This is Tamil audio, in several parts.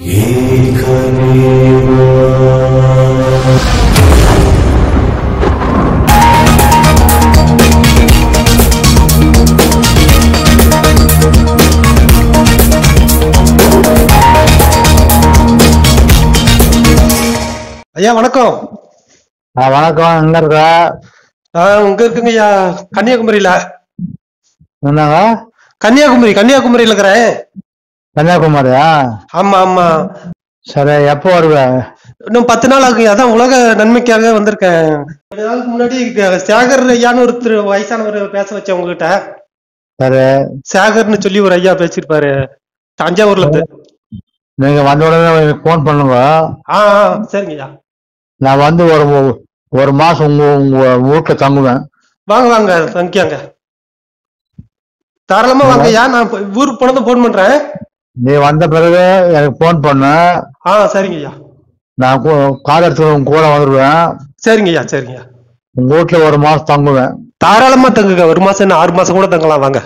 ஐயா வணக்கம் ஆ, வணக்கம் எங்க இருக்க நான் உங்க இருக்குங்க ஐயா கன்னியாகுமரியில என்னங்க கன்னியாகுமரி கன்னியாகுமரியில இருக்கிறேன் கன்னியாகுமரியா ஆமா ஆமா சரி எப்போ வருவ இன்னும் பத்து நாள் ஆகுங்க அதான் உலக நன்மைக்காக வந்திருக்கேன் கொஞ்ச நாளுக்கு முன்னாடி இங்க சேகர் ஐயான்னு ஒருத்தர் வயசானவர் பேச வச்சேன் உங்ககிட்ட சரி சேகர்னு சொல்லி ஒரு ஐயா பேசியிருப்பாரு தஞ்சாவூர்ல இருந்து நீங்க வந்த உடனே எனக்கு ஃபோன் பண்ணுங்க ஆ ஆ, சரிங்க ஐயா நான் வந்து ஒரு ஒரு- ஒரு மாசம் உங்க உங்க வீட்டுல தங்குவேன் வாங்க வாங்க தங்கியாங்க தாராளமா வாங்க ஐயா நான் இப்ப ஊருக்கு போனதும் போன் பண்றேன் நீ வந்த பிறகு எனக்கு ஃபோன் பண்ணு ஆ சரிங்க ஐயா நான் கூ- கார் எடுத்து உங்க கூட வந்துடுவேன் சரிங்க ஐயா சரிங்க ஐயா உங்க வீட்டுல ஒரு மாசம் தங்குவேன் தாராளமா தங்குங்க ஒரு மாசம் என்ன ஆறு மாசம் கூட தங்கலாம் வாங்க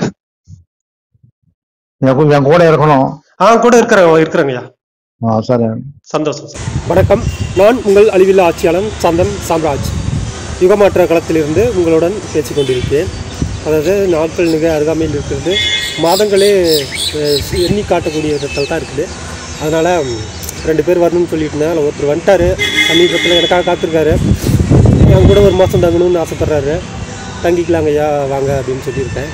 என் கூ- என் கூட இருக்கணும் ஆ கூட இருக்கிறேன் இருக்கிறேங்க ஐயா ஆ சரி சந்தோஷம் சார் வணக்கம் நான் உங்கள் அழிவில்லா ஆட்சியாளன் சந்தன் சாம்ராஜ் யுகமாற்ற களத்திலிருந்து உங்களுடன் பேசிக் கொண்டிருக்கிறேன் அதாவது நாட்கள் மிக அருகாமையில் இருக்கிறது மாதங்களே அஹ், எண்ணி காட்டக்கூடிய விதத்தில் தான் இருக்குது அதனால் ரெண்டு பேர் வரணும்னு சொல்லிட்டு இருந்தேன் அதில் ஒருத்தர் வந்துட்டார் சமீபத்தில் எனக்காக காத்திருக்காரு என் கூட ஒரு மாதம் தங்கணும்னு ஆசைப்பட்றாரு தங்கிக்கலாங்க ஐயா வாங்க அப்படின்னு சொல்லியிருக்கேன்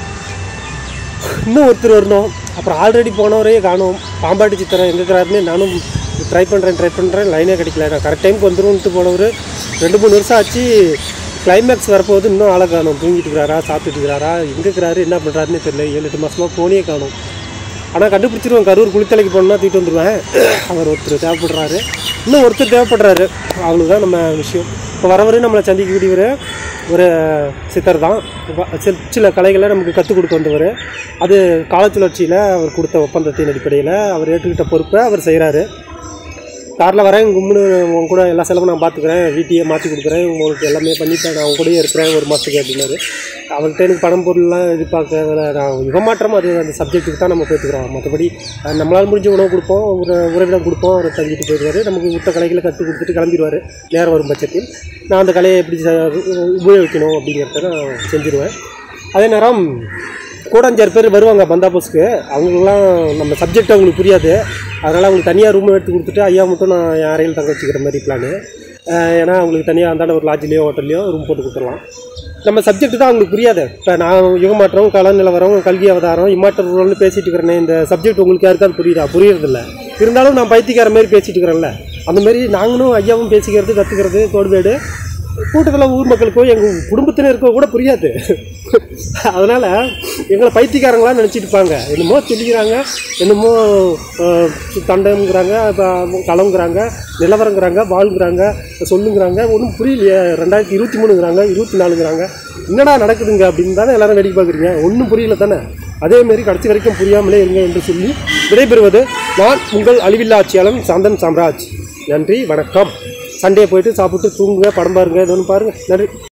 இன்னும் ஒருத்தர் வரணும் அப்புறம் ஆல்ரெடி போனவரே காணும் பாம்பாட்டி சித்திரம் எங்கே இருக்கிறாருன்னு நானும் ட்ரை பண்ணுறேன் ட்ரை பண்ணுறேன் லைனே கிடைக்கல நான் கரெக்ட் டைமுக்கு வந்துரும்ன்ட்டு போனவர் ரெண்டு மூணு வருஷம் ஆச்சு கிளைமேக்ஸ் வரப்போகுது இன்னும் ஆளை காணும் தூங்கிட்டு இருக்கிறாரா சாப்பிட்டுட்டு இருக்கிறாரா எங்கே இருக்கிறாரு என்ன பண்ணுறாருன்னு தெரியல ஏழு எட்டு மாதமாக போனே காணும் ஆனால் கண்டுபிடிச்சிருவேன் கரூர் குளித்தலைக்கு போனோம்னா தூக்கிட்டு வந்துடுவேன் அவர் ஒருத்தர் தேவைப்படுறாரு இன்னும் ஒருத்தர் தேவைப்படுறாரு அவ்வளோதான் நம்ம விஷயம் இப்போ வரவர் நம்மளை சந்திக்கக்கூடியவர் ஒரு சித்தர் தான் இப்ப சில- சில கலைகளை நமக்கு கற்றுக் கொடுக்க வந்தவர் அது காலச்சுழற்சியில் அவர் கொடுத்த ஒப்பந்தத்தின் அடிப்படையில் அவர் ஏற்றுக்கிட்ட பொறுப்பை அவர் செய்கிறாரு காரில் வரேன் கும்முன்னு உங்க கூட எல்லா செலவும் நான் பார்த்துக்கிறேன் வீட்டையே மாற்றி கொடுக்குறேன் உங்களுக்கு எல்லாமே பண்ணிட்டேன் நான் உங்க கூடயே இருக்கிறேன் ஒரு மாதத்துக்கு அப்படின்னாரு அவர்கிட்ட எனக்கு பணம் பொருள்லாம் எதிர்பார்க்கறதில்ல நான் யுகமாற்றம் அது அந்த சப்ஜெக்ட்டுக்கு தான் நம்ம பேத்துக்கிறோம் மற்றபடி அஹ், நம்மளால் முடிஞ்ச உணவு கொடுப்போம் ஒரு உறவிடம் கொடுப்போம் அவர் தங்கிட்டு போயிடுவார் நமக்கு விட்ட கலைகளை கற்றுக் கொடுத்துட்டு கிளம்பிடுவார் நேரம் வரும் பட்சத்தில் நான் அந்த கலையை எப்படி ச- உபயோகிக்கணும் அப்படிங்கிறத நான் செஞ்சுருவேன் அதே நேரம் கூட அஞ்சாறு பேர் வருவாங்க பந்தாபோஸ்க்கு அவங்களுக்குலாம் நம்ம சப்ஜெக்ட் அவங்களுக்கு புரியாது அதனால் அவங்களுக்கு தனியாக ரூம் எடுத்து கொடுத்துட்டு ஐயா மட்டும் நான் என் அறையில் தங்க வச்சுக்கிற மாதிரி பிளானு ஏன்னா அவங்களுக்கு தனியாக அந்தாண்ட ஒரு லாட்ஜ்லேயோ ஹோட்டல்லையோ ரூம் போட்டு கொடுத்துடலாம் நம்ம சப்ஜெக்ட் தான் அவங்களுக்கு புரியாது இப்போ நான் யுகமாற்றம் கல நிலவரம் கல்வி அவதாரம் இம்மாற்றம் ரோல்னு பேசிட்டு இருக்கிறேனே இந்த சப்ஜெக்ட் உங்களுக்கு யாருக்காவது புரியுதா புரியறதில்ல இருந்தாலும் நான் பைத்தியக்கார மாதிரி பேசிட்டு இருக்கிறேன்ல அந்த மாதிரி நாங்களும் ஐயாவும் பேசிக்கிறது கற்றுக்கிறது தோடுவேடு கூட்டத்தில் ஊர் மக்களுக்கோ எங்கள் குடும்பத்தினருக்கோ கூட புரியாது அதனால் எங்களை பைத்தியக்காரங்களா நினச்சிட்டு இருப்பாங்க என்னமோ சொல்லிக்கிறாங்க என்னமோ அஹ், தண்டம்ங்கிறாங்க இப்போ களங்கிறாங்க நிலவரங்கிறாங்க வாழ்ங்கிறாங்க சொல்லுங்கிறாங்க ஒன்றும் புரியலையே ரெண்டாயிரத்தி இருபத்தி மூணுங்கிறாங்க இருபத்தி நாலுங்கிறாங்க என்னடா நடக்குதுங்க அப்படின்னு தானே எல்லாரும் வேடிக்கை பார்க்குறீங்க ஒன்றும் புரியல தானே அதேமாரி கடைசி வரைக்கும் புரியாமலே இருங்க என்று சொல்லி விடைபெறுவது நான் உங்கள் அழிவில்லா ஆட்சியாளன் சாந்தன் சாம்ராஜ் நன்றி வணக்கம் சண்டே போயிட்டு சாப்பிட்டு தூங்குங்க படம் பாருங்க இது ஒன்று பாருங்க நன்றி